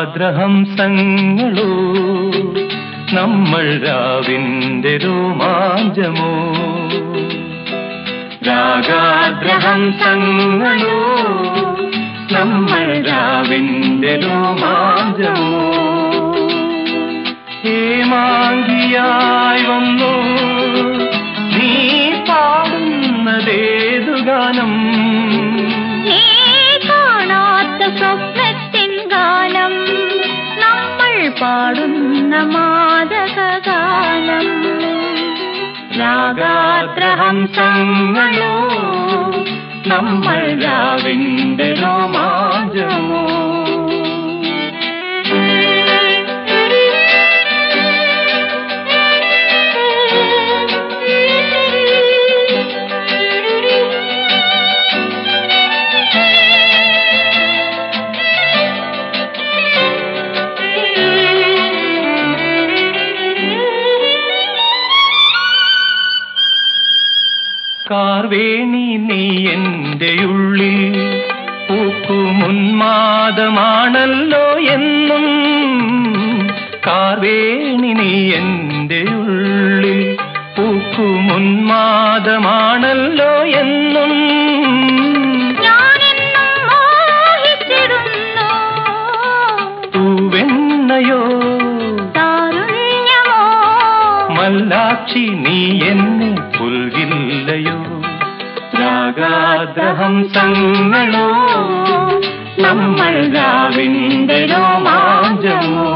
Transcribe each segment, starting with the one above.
രാഗാദ്രഹംസങ്ങളോ നമ്മൾ രാവിന്റെ രോമാഞ്ചമോ രാഗാദ്രഹംസങ്ങളോ നമ്മൾ രാവിന്റെ രോമാഞ്ചമോ ഹേമാങ്കിയായി വന്നു നീ പാടുന്നതേതു ഗാനം നീ കാണാത്ത സ്വപ്നത്തിൻ ഗാനം നമ്മൾ പാടുന്ന മാതകഗാനം രാഗാദ്രഹംസങ്ങളോ നമ്മൾ രാവിന്റെ രോമാഞ്ചമോ കാർവേണി നീ എന്റെ ഉള്ളിൽ പൂക്കുമുന്മാദമാണല്ലോ എന്നും കാർവേണി നീ എന്റെ ഉള്ളിൽ പൂക്കുമുന്മാദമാണല്ലോ എന്നും ഞാനെന്നും മോഹിച്ചിരുന്നു തൂവെണ്ണയോ താരുണ്യമോ മല്ലാക്ഷി നീ എന്നെ പുൽകില്ലയോ രാഗാദ്രഹംസങ്ങളോ നമ്മൾ രാവിന്റെ രോമാഞ്ചമോ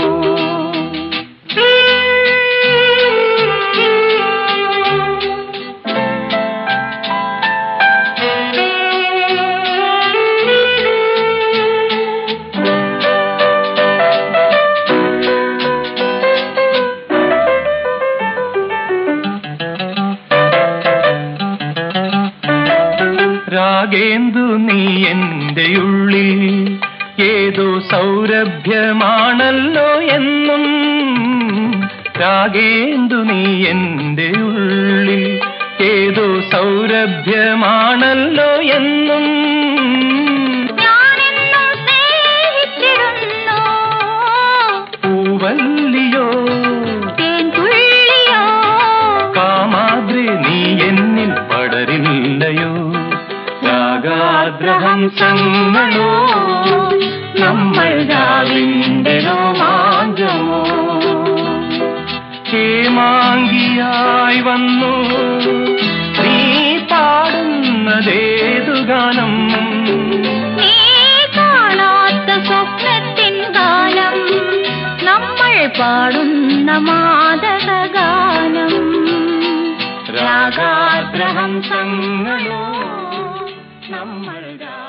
രാഗേന്ദു നീ എന്റെ ഉള്ളിൽ ഏതോ സൗരഭ്യമാണല്ലോ എന്നും രാഗേന്ദു നീ എന്റെ ഉള്ളിൽ ഏതോ സൗരഭ്യമാണല്ലോ എന്നും ഞാനെന്നും സ്നേഹിച്ചിരുന്നു പൂവല്ലിയോ തേൻതുള്ളിയോ കാമാദ്രി നീ എന്നിൽ പടരില്ലയോ രാഗാദ്രഹംസങ്ങളോ നമ്മൾ രാവിന്റെ രോമാഞ്ചമോ ഹേമാങ്കിയായി വന്നു നീ പാടുന്നതേതു ഗാനം നീ കാണാത്ത സ്വപ്നത്തിൻ ഗാനം നമ്മൾ പാടുന്ന മാതകഗാനം രാഗാദ്രഹംസങ്ങളോ നമ്മൾ രാ